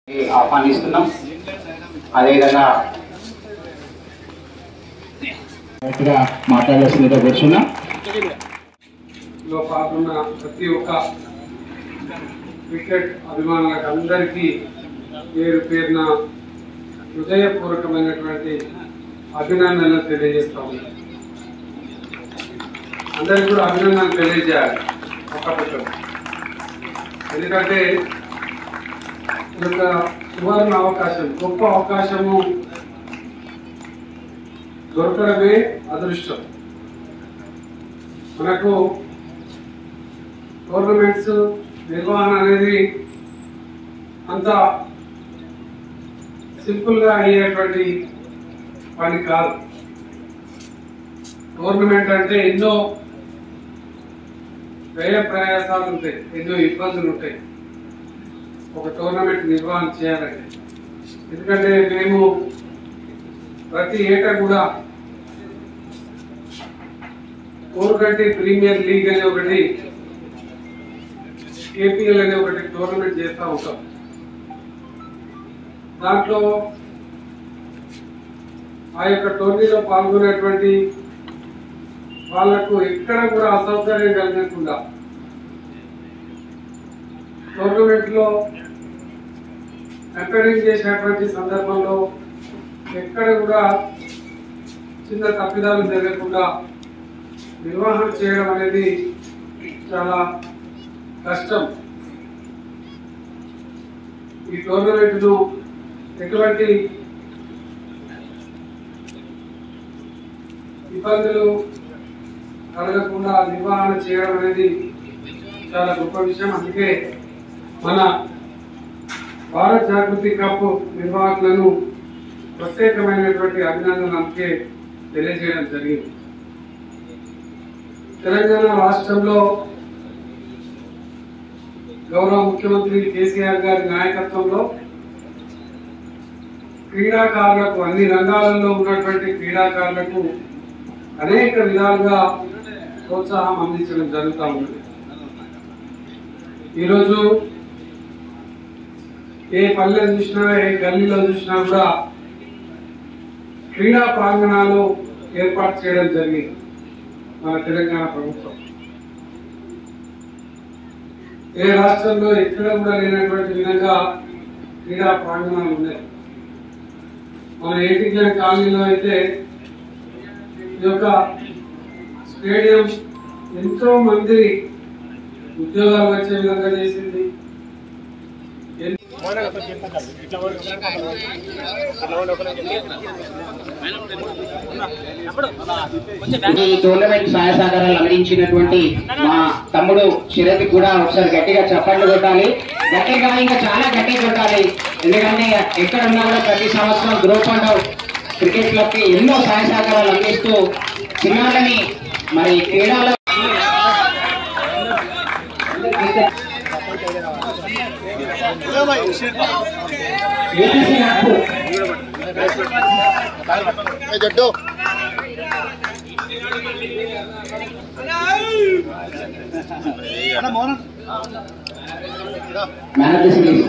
ఆహ్వానిస్తున్నాం అదేవిధంగా గట్టిగా మాట్లాడాల్సిందిగా కూర్చున్నాం లో పాల్గొన్న ప్రతి ఒక్క క్రికెట్ అభిమానులకు అందరికీ పేరు పేరున హృదయపూర్వకమైనటువంటి అభినందనలు తెలియజేస్తా ఉన్నాను అందరికీ కూడా అభినందనలు తెలియజేయాలి ఒక్కొక్కరు ఎందుకంటే ఈ యొక్క సువర్ణ అవకాశం గొప్ప అవకాశము దొరకడమే అదృష్టం మనకు టోర్నమెంట్స్ నిర్వహణ అనేది అంత సింపుల్గా అయ్యేటువంటి పని కాదు టోర్నమెంట్ అంటే ఎన్నో వ్యయ ప్రయాసాలు ఉంటాయి ఎన్నో ఇబ్బందులు ఉంటాయి ఒక టోర్నమెంట్ నిర్వహణ చేయాలంటే ఎందుకంటే మేము ప్రతి ఏటా కూడా కోరుకంటి ప్రీమియర్ లీగ్ అనే ఒకటి కేపీఎల్ అనే ఒకటి టోర్నమెంట్ చేస్తూ ఉంటాం దాంట్లో ఆ యొక్క టోర్నీలో పాల్గొనేటువంటి వాళ్లకు ఎక్కడ కూడా అసౌకర్యం కలగకుండా టోర్నమెంట్ లో ఎంకరేజ్ చేసేటువంటి సందర్భంలో ఎక్కడ కూడా చిన్న తప్పిదాలు జరగకుండా నిర్వహణ చేయడం అనేది చాలా కష్టం ఈ టోర్నమెంట్ను ఎటువంటి ఇబ్బందులు కలగకుండా నిర్వహణ చేయడం అనేది చాలా గొప్ప విషయం అందుకే మన భారత్ జాగృతి కప్ నిర్వాహకులను ప్రత్యేకమైనటువంటి అభినందనలు అందుకే తెలియజేయడం జరిగింది తెలంగాణ రాష్ట్రంలో గౌరవ ముఖ్యమంత్రి కేసీఆర్ గారి నాయకత్వంలో క్రీడాకారులకు అన్ని రంగాలలో ఉన్నటువంటి క్రీడాకారులకు అనేక విధాలుగా ప్రోత్సాహం అందించడం జరుగుతూ ఉంది ఈరోజు ఏ పల్లె చూసినా ఏ గల్లీలో చూసినా కూడా క్రీడా ప్రాంగణాలు ఏర్పాటు చేయడం జరిగింది మన తెలంగాణ ప్రభుత్వం ఏ రాష్ట్రంలో ఎక్కడ కూడా లేనటువంటి విధంగా క్రీడా ప్రాంగణాలు ఉన్నాయి మన ఏటీఎం కాలనీలో అయితే ఈ యొక్క స్టేడియం ఎంతో మంది ఉద్యోగాలు వచ్చే విధంగా చేసింది ఈ టోర్నమెంట్ సహాయ సహకారాలు అందించినటువంటి మా తమ్ముడు శరత్ కూడా ఒకసారి గట్టిగా చప్పట్లు కొట్టాలి గట్టిగా ఇంకా చాలా గట్టిగా కొట్టాలి ఎందుకంటే ఎక్కడ ఉన్నా కూడా ప్రతి సంవత్సరం గ్రూప్ అండ్ క్రికెట్ క్లబ్ కి ఎన్నో సహాయ సహకారాలు అందిస్తూ చిన్నాలని మరి క్రీడలో ఏపీసీ నాకు మ్యాన్ ఆఫ్ ది సిరీస్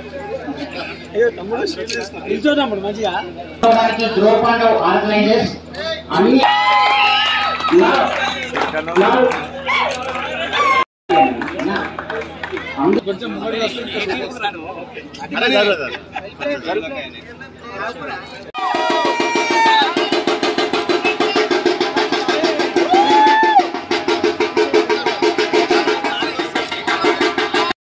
చూడడానికి గ్రూప్ అండ్ ఆర్గనైజర్స్ అన్ని నా- నా- నా- అందు- అరే